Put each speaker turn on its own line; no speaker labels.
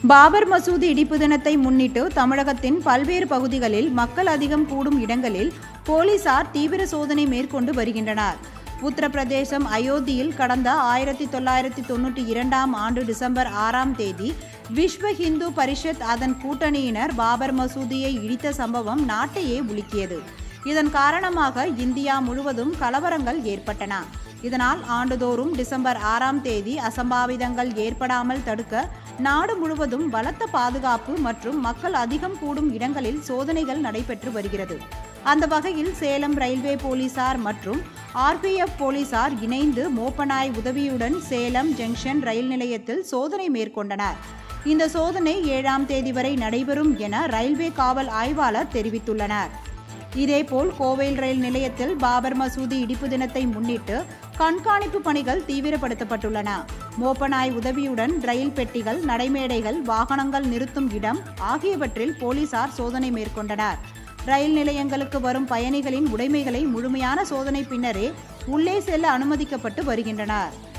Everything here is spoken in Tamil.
பாபர் மசூதி இடிப்பு தினத்தை முன்னிட்டு தமிழகத்தின் பல்வேறு பகுதிகளில் மக்கள் அதிகம் கூடும் இடங்களில் போலீசார் தீவிர சோதனை மேற்கொண்டு வருகின்றனர் உத்தரப்பிரதேசம் அயோத்தியில் கடந்த ஆயிரத்தி தொள்ளாயிரத்தி தொண்ணூற்றி இரண்டாம் ஆண்டு டிசம்பர் ஆறாம் தேதி விஸ்வ இந்து பரிஷத் அதன் கூட்டணியினர் பாபர் மசூதியை இடித்த சம்பவம் நாட்டையே உலுக்கியது இதன் காரணமாக இந்தியா முழுவதும் கலவரங்கள் ஏற்பட்டன இதனால் ஆண்டுதோறும் டிசம்பர் ஆறாம் தேதி அசம்பாவிதங்கள் ஏற்படாமல் தடுக்க நாடு முழுவதும் பலத்த பாதுகாப்பு மற்றும் மக்கள் அதிகம் கூடும் இடங்களில் சோதனைகள் நடைபெற்று வருகிறது அந்த வகையில் சேலம் ரயில்வே போலீசார் மற்றும் ஆர்பிஎஃப் போலீசார் இணைந்து மோப்பனாய் உதவியுடன் சேலம் ஜங்ஷன் ரயில் நிலையத்தில் சோதனை மேற்கொண்டனர் இந்த சோதனை ஏழாம் தேதி வரை நடைபெறும் என ரயில்வே காவல் ஆய்வாளர் தெரிவித்துள்ளனர் இதேபோல் கோவைல் ரயில் நிலையத்தில் பாபர் மசூதி இடிப்பு தினத்தை முன்னிட்டு கண்காணிப்பு பணிகள் தீவிரப்படுத்தப்பட்டுள்ளன மோப்பனாய் உதவியுடன் ரயில் பெட்டிகள் நடைமேடைகள் வாகனங்கள் நிறுத்தும் இடம் ஆகியவற்றில் போலீசார் சோதனை மேற்கொண்டனர் ரயில் நிலையங்களுக்கு வரும் பயணிகளின் உடைமைகளை முழுமையான சோதனை பின்னரே உள்ளே செல்ல அனுமதிக்கப்பட்டு வருகின்றனர்